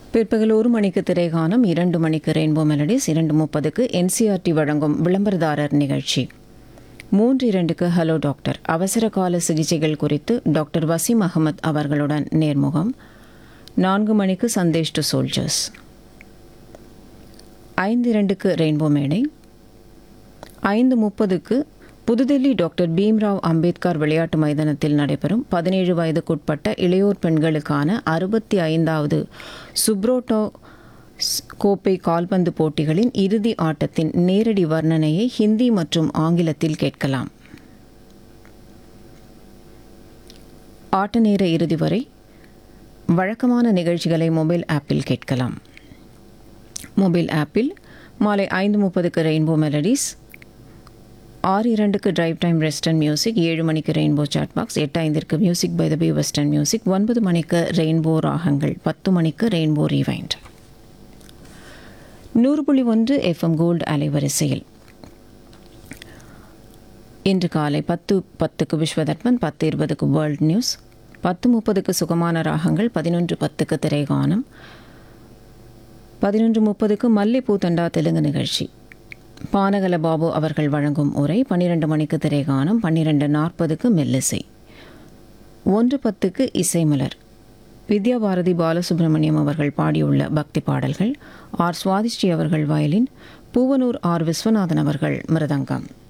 பிற்பகல் ஒரு மணிக்கு திரைகானம் இரண்டு மணிக்கு ரெயின்போ மெலடிஸ் இரண்டு முப்பதுக்கு என்சிஆர்டி வழங்கும் விளம்பரதாரர் நிகழ்ச்சி மூன்று இரண்டுக்கு ஹலோ டாக்டர் அவசர கால சிகிச்சைகள் குறித்து டாக்டர் வசீம் அகமது அவர்களுடன் நேர்முகம் நான்கு மணிக்கு சந்தேஷ் டு சோல்ஜர்ஸ் ஐந்து இரண்டுக்கு ரெயின்போ மேடை ஐந்து முப்பதுக்கு புதுதில்லி டாக்டர் பீம்ராவ் அம்பேத்கர் விளையாட்டு மைதானத்தில் நடைபெறும் பதினேழு வயதுக்குட்பட்ட இளையோர் பெண்களுக்கான அறுபத்தி ஐந்தாவது சுப்ரோட்டோ ஸ்- கோப்பை கால்பந்து போட்டிகளின் இறுதி ஆட்டத்தின் நேரடி வர்ணனையை ஹிந்தி மற்றும் ஆங்கிலத்தில் கேட்கலாம் ஆட்ட நேர இறுதி வரை வழக்கமான நிகழ்ச்சிகளை மொபைல் ஆப்பில் கேட்கலாம் மொபைல் ஆப்பில் மாலை ஐந்து முப்பதுக்கு ரெயின்போ மெலடிஸ் ஆறு இரண்டுக்கு டிரைவ் டைம் வெஸ்டர்ன் மியூசிக் ஏழு மணிக்கு ரெயின்போ சாட் பாக்ஸ் எட்டு ஐந்திற்கு music by the B western music ஒன்பது மணிக்கு ரெயின்போ ராகங்கள் பத்து மணிக்கு ரெயின்போ ரீவைண்ட் நூறு புள்ளி ஒன்று எஃப்எம் கோல்டு அலைவரிசையில் இன்று காலை பத்து பத்துக்கு விஸ்வதர்பன் பத்து இருபதுக்கு வேர்ல்ட் நியூஸ் பத்து முப்பதுக்கு சுகமான ராகங்கள் பதினொன்று பத்துக்கு திரைகானம் பதினொன்று முப்பதுக்கு மல்லிப்பூ தண்டா தெலுங்கு நிகழ்ச்சி பானகல பாபு அவர்கள் வழங்கும் உரை பன்னிரண்டு மணிக்கு திரைகானம் பன்னிரண்டு நாற்பதுக்கு மெல்லிசை ஒன்று பத்துக்கு இசைமலர் வித்யா பாரதி பாலசுப்ரமணியம் அவர்கள் பாடியுள்ள பக்தி பாடல்கள் ஆர் சுவாதிஸ்ரீ அவர்கள் வயலின் பூவனூர் ஆர் விஸ்வநாதன் அவர்கள் மிருதங்கம்